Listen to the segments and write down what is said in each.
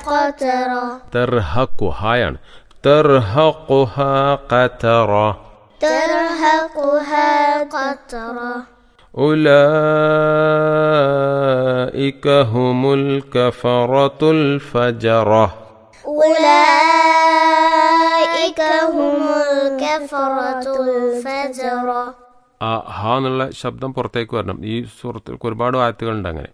قترا തെർഹക്കു ഹായാണ് തെർഹക്കുഹ ഖതറ ترهقها قترا أولئك هم الكفرة الفجرة أولئك هم الكفرة الفجرة ആ ഹാ എന്നുള്ള ശബ്ദം പുറത്തേക്ക് വരണം ഈ സുഹൃത്തിൽ ഒരുപാട് ആയത്തുകളുണ്ട് അങ്ങനെ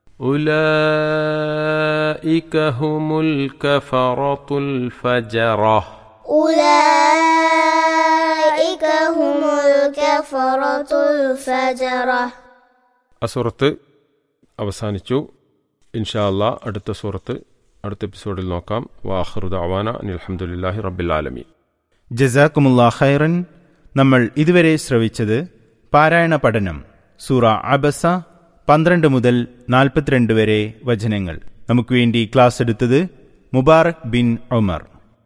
ഉലൈക ഹുമുൽ കഫറത്തുൽ ഫജറ أولئك هم الكفرة الفجرة ആ സുഹൃത്ത് അവസാനിച്ചു ഇൻഷാ അല്ലാ അടുത്ത സുഹൃത്ത് അടുത്ത എപ്പിസോഡിൽ നോക്കാം വാഹൃദ അവാന അനിൽഹമുല്ലാഹി റബ്ബിൽ ആലമീൻ ജസാക്കുമുല്ലാ ഖൈറൻ നമ്മൾ ഇതുവരെ ശ്രവിച്ചത് പാരായണ പഠനം സൂറ അബസ പന്ത്രണ്ട് മുതൽ നാൽപ്പത്തിരണ്ട് വരെ വചനങ്ങൾ നമുക്ക് വേണ്ടി ക്ലാസ് എടുത്തത് മുബാറക് ബിൻ ഉമർ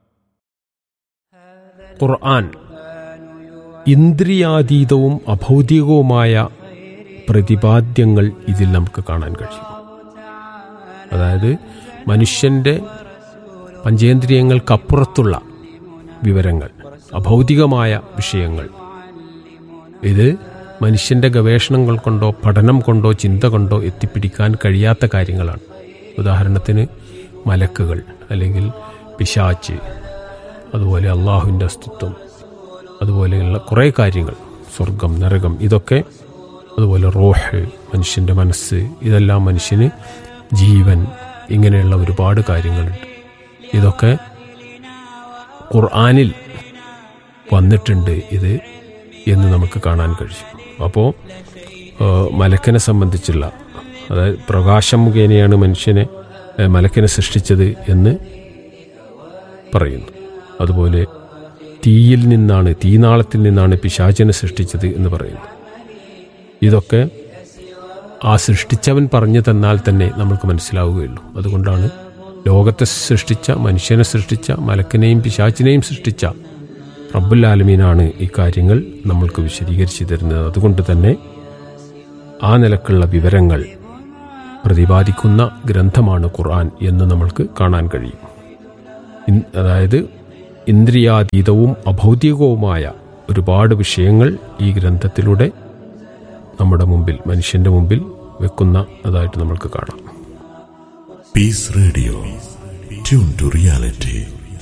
ഖുർആൻ ഇന്ദ്രിയാതീതവും അഭൗതികവുമായ പ്രതിപാദ്യങ്ങൾ ഇതിൽ നമുക്ക് കാണാൻ കഴിയും അതായത് മനുഷ്യൻ്റെ പഞ്ചേന്ദ്രിയങ്ങൾക്കപ്പുറത്തുള്ള വിവരങ്ങൾ അഭൗതികമായ വിഷയങ്ങൾ ഇത് മനുഷ്യൻ്റെ ഗവേഷണങ്ങൾ കൊണ്ടോ പഠനം കൊണ്ടോ ചിന്ത കൊണ്ടോ എത്തിപ്പിടിക്കാൻ കഴിയാത്ത കാര്യങ്ങളാണ് ഉദാഹരണത്തിന് മലക്കുകൾ അല്ലെങ്കിൽ പിശാച്ച് അതുപോലെ അള്ളാഹുവിൻ്റെ അസ്തിത്വം അതുപോലെയുള്ള കുറേ കാര്യങ്ങൾ സ്വർഗം നരകം ഇതൊക്കെ അതുപോലെ റോഹ് മനുഷ്യൻ്റെ മനസ്സ് ഇതെല്ലാം മനുഷ്യന് ജീവൻ ഇങ്ങനെയുള്ള ഒരുപാട് കാര്യങ്ങളുണ്ട് ഇതൊക്കെ ഖുർആാനിൽ വന്നിട്ടുണ്ട് ഇത് എന്ന് നമുക്ക് കാണാൻ കഴിയും അപ്പോൾ മലക്കനെ സംബന്ധിച്ചുള്ള അതായത് പ്രകാശം മുഖേനയാണ് മനുഷ്യനെ ഏഹ്, മലക്കനെ സൃഷ്ടിച്ചത് എന്ന് പറയുന്നു അതുപോലെ തീയിൽ നിന്നാണ് തീനാളത്തിൽ നിന്നാണ് പിശാചനെ സൃഷ്ടിച്ചത് എന്ന് പറയുന്നു ഇതൊക്കെ ആ സൃഷ്ടിച്ചവൻ പറഞ്ഞു തന്നാൽ തന്നെ നമുക്ക് മനസ്സിലാവുകയുള്ളൂ അതുകൊണ്ടാണ് ലോകത്തെ സൃഷ്ടിച്ച മനുഷ്യനെ സൃഷ്ടിച്ച മലക്കിനെയും പിശാച്ചിനെയും സൃഷ്ടിച്ച റബ്ബുൽ ആലമീനാണ് ഈ കാര്യങ്ങൾ നമ്മൾക്ക് വിശദീകരിച്ചു തരുന്നത് അതുകൊണ്ട് തന്നെ ആ നിലക്കുള്ള വിവരങ്ങൾ പ്രതിപാദിക്കുന്ന ഗ്രന്ഥമാണ് ഖുർആൻ എന്ന് നമ്മൾക്ക് കാണാൻ കഴിയും ഇൻ- അതായത് ഇന്ദ്രിയാതീതവും അഭൗതികവുമായ ഒരുപാട് വിഷയങ്ങൾ ഈ ഗ്രന്ഥത്തിലൂടെ നമ്മുടെ മുമ്പിൽ മനുഷ്യന്റെ മുമ്പിൽ വെക്കുന്ന അതായിട്ട് നമ്മൾക്ക് കാണാം Peace Radio. Tune to reality.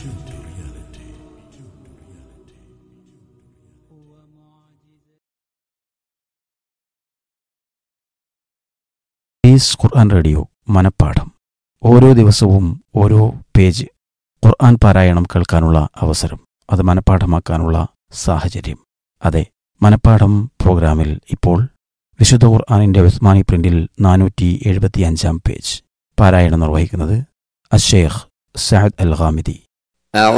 Is Quran radio മനപ്പാഠം ഓരോ ദിവസവും ഓരോ പേജ് ഖുർആൻ പാരായണം കേൾക്കാനുള്ള അവസരം അത് മനപ്പാഠമാക്കാനുള്ള സാഹചര്യം അതെ മനപ്പാഠം പ്രോഗ്രാമിൽ ഇപ്പോൾ വിശുദ്ധ ഖുർആാനിന്റെ ഉസ്മാനി പ്രിന്റിൽ നാനൂറ്റി എഴുപത്തിയഞ്ചാം പേജ് പാരായണം നിർവഹിക്കുന്നത് അഷേഖ് സഅദ് അൽ ഖാമിദി